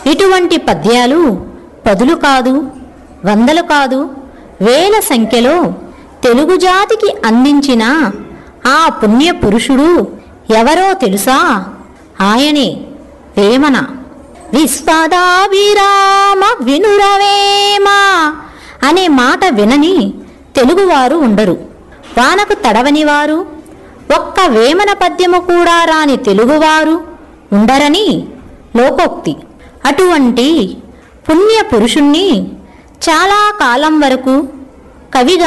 ఇటువంటి పద్యాలు పదులు కాదు వందలు కాదు వేల సంఖ్యలో తెలుగు జాతికి అందించిన ఆ పుణ్య పురుషుడు ఎవరో తెలుసా ఆయనే వేమన విశ్వదాభిరామ వినురవేమ అనే మాట వినని తెలుగువారు ఉండరు వానకు తడవని వారు ఒక్క వేమన పద్యము కూడా రాని తెలుగువారు ఉండరని లోకోక్తి అటువంటి పుణ్య పురుషుణ్ణి చాలా కాలం వరకు కవిగా